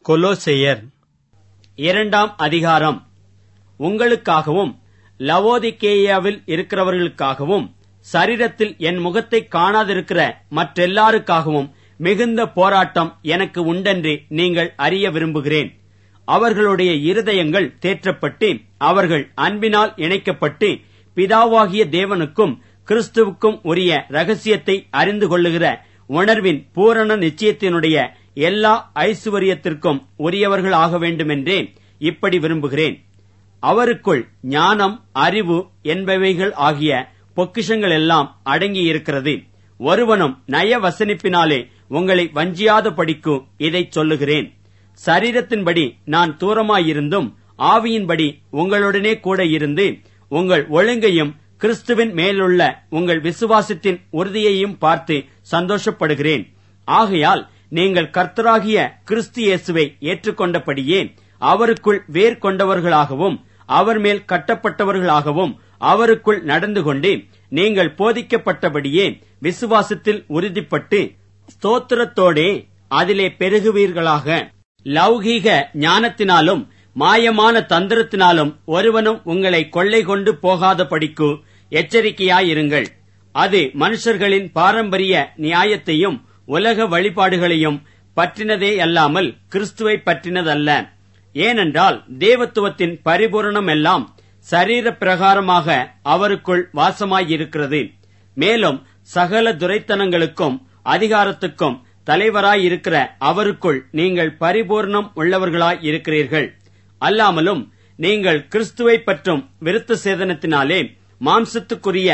கொலோசெயர் இரண்டாம் அதிகாரம் உங்களுக்காகவும் லவோதிக்கேயாவில் இருக்கிறவர்களுக்காகவும் சரீரத்தில் என் முகத்தை காணாதிருக்கிற மற்றெல்லாருக்காகவும் மிகுந்த போராட்டம் எனக்கு உண்டென்று நீங்கள் அறிய விரும்புகிறேன் அவர்களுடைய இருதயங்கள் தேற்றப்பட்டு அவர்கள் அன்பினால் இணைக்கப்பட்டு பிதாவாகிய தேவனுக்கும் கிறிஸ்துவுக்கும் உரிய ரகசியத்தை அறிந்து கொள்ளுகிற உணர்வின் பூரண நிச்சயத்தினுடைய எல்லா ஐசுவரியத்திற்கும் உரியவர்கள் ஆக வேண்டுமென்றே இப்படி விரும்புகிறேன் அவருக்குள் ஞானம் அறிவு என்பவைகள் ஆகிய பொக்கிஷங்கள் எல்லாம் அடங்கியிருக்கிறது ஒருவனும் நய வசனிப்பினாலே உங்களை வஞ்சியாத படிக்கு இதைச் சொல்லுகிறேன் சரீரத்தின்படி நான் தூரமாயிருந்தும் ஆவியின்படி உங்களுடனே கூட இருந்து உங்கள் ஒழுங்கையும் கிறிஸ்துவின் மேலுள்ள உங்கள் விசுவாசத்தின் உறுதியையும் பார்த்து சந்தோஷப்படுகிறேன் ஆகையால் நீங்கள் கர்த்தராகிய கிறிஸ்து இயேசுவை ஏற்றுக்கொண்டபடியே அவருக்குள் வேர் கொண்டவர்களாகவும் அவர் மேல் கட்டப்பட்டவர்களாகவும் அவருக்குள் நடந்து கொண்டு நீங்கள் போதிக்கப்பட்டபடியே விசுவாசத்தில் உறுதிப்பட்டு ஸ்தோத்திரத்தோடே அதிலே பெருகுவீர்களாக லௌகீக ஞானத்தினாலும் மாயமான தந்திரத்தினாலும் ஒருவனும் உங்களை கொள்ளை கொண்டு போகாத படிக்கு எச்சரிக்கையாயிருங்கள் அது மனுஷர்களின் பாரம்பரிய நியாயத்தையும் உலக வழிபாடுகளையும் பற்றினதே அல்லாமல் கிறிஸ்துவை பற்றினதல்ல ஏனென்றால் தேவத்துவத்தின் பரிபூரணம் எல்லாம் சரீர பிரகாரமாக அவருக்குள் வாசமாயிருக்கிறது மேலும் சகல துரைத்தனங்களுக்கும் அதிகாரத்துக்கும் தலைவராயிருக்கிற அவருக்குள் நீங்கள் பரிபூர்ணம் உள்ளவர்களாய் இருக்கிறீர்கள் அல்லாமலும் நீங்கள் கிறிஸ்துவை பற்றும் விருத்த சேதனத்தினாலே மாம்சத்துக்குரிய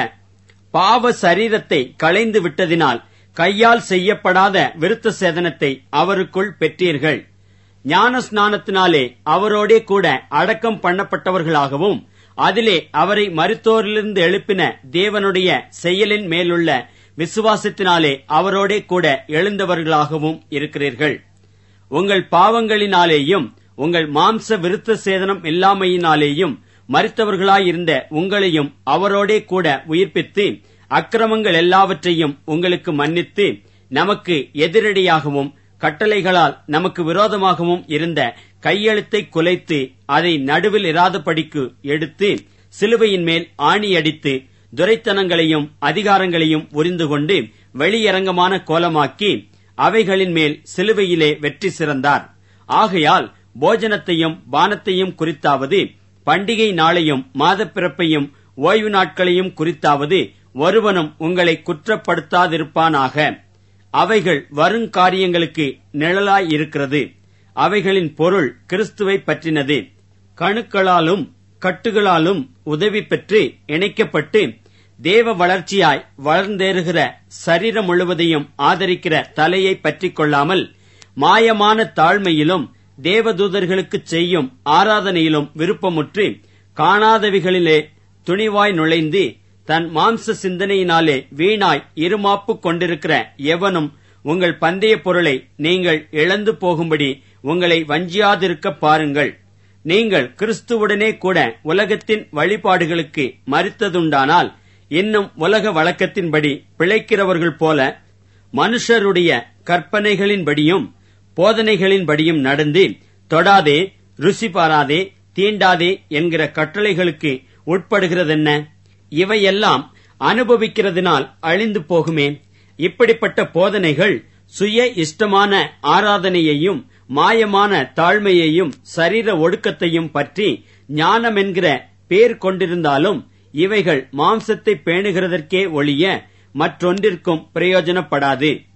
பாவ சரீரத்தை களைந்து விட்டதினால் கையால் செய்யப்படாத விருத்த சேதனத்தை அவருக்குள் பெற்றீர்கள் ஞான ஸ்நானத்தினாலே அவரோடே கூட அடக்கம் பண்ணப்பட்டவர்களாகவும் அதிலே அவரை மருத்தோரிலிருந்து எழுப்பின தேவனுடைய செயலின் மேலுள்ள விசுவாசத்தினாலே அவரோடே கூட எழுந்தவர்களாகவும் இருக்கிறீர்கள் உங்கள் பாவங்களினாலேயும் உங்கள் மாம்ச விருத்த சேதனம் இல்லாமையினாலேயும் மறித்தவர்களாயிருந்த உங்களையும் அவரோடே கூட உயிர்ப்பித்து அக்கிரமங்கள் எல்லாவற்றையும் உங்களுக்கு மன்னித்து நமக்கு எதிரடியாகவும் கட்டளைகளால் நமக்கு விரோதமாகவும் இருந்த கையெழுத்தை குலைத்து அதை நடுவில் இராதபடிக்கு எடுத்து சிலுவையின் மேல் ஆணியடித்து துரைத்தனங்களையும் அதிகாரங்களையும் உரிந்து கொண்டு வெளியரங்கமான கோலமாக்கி அவைகளின் மேல் சிலுவையிலே வெற்றி சிறந்தார் ஆகையால் போஜனத்தையும் பானத்தையும் குறித்தாவது பண்டிகை நாளையும் மாதப்பிறப்பையும் ஓய்வு நாட்களையும் குறித்தாவது ஒருவனும் உங்களை குற்றப்படுத்தாதிருப்பானாக அவைகள் வருங்காரியங்களுக்கு நிழலாயிருக்கிறது அவைகளின் பொருள் கிறிஸ்துவை பற்றினது கணுக்களாலும் கட்டுகளாலும் உதவி பெற்று இணைக்கப்பட்டு தேவ வளர்ச்சியாய் வளர்ந்தேறுகிற சரீரம் முழுவதையும் ஆதரிக்கிற தலையை பற்றிக் கொள்ளாமல் மாயமான தாழ்மையிலும் தேவதூதர்களுக்கு செய்யும் ஆராதனையிலும் விருப்பமுற்று காணாதவிகளிலே துணிவாய் நுழைந்து தன் மாம்ச சிந்தனையினாலே வீணாய் இருமாப்பு கொண்டிருக்கிற எவனும் உங்கள் பந்தய பொருளை நீங்கள் இழந்து போகும்படி உங்களை வஞ்சியாதிருக்க பாருங்கள் நீங்கள் கிறிஸ்துவுடனே கூட உலகத்தின் வழிபாடுகளுக்கு மறித்ததுண்டானால் இன்னும் உலக வழக்கத்தின்படி பிழைக்கிறவர்கள் போல மனுஷருடைய கற்பனைகளின்படியும் போதனைகளின்படியும் நடந்து தொடாதே ருசி பாராதே தீண்டாதே என்கிற கட்டளைகளுக்கு உட்படுகிறதென்ன இவையெல்லாம் அனுபவிக்கிறதுனால் அழிந்து போகுமே இப்படிப்பட்ட போதனைகள் சுய இஷ்டமான ஆராதனையையும் மாயமான தாழ்மையையும் சரீர ஒடுக்கத்தையும் பற்றி ஞானம் என்கிற பேர் கொண்டிருந்தாலும் இவைகள் மாம்சத்தை பேணுகிறதற்கே ஒழிய மற்றொன்றிற்கும் பிரயோஜனப்படாது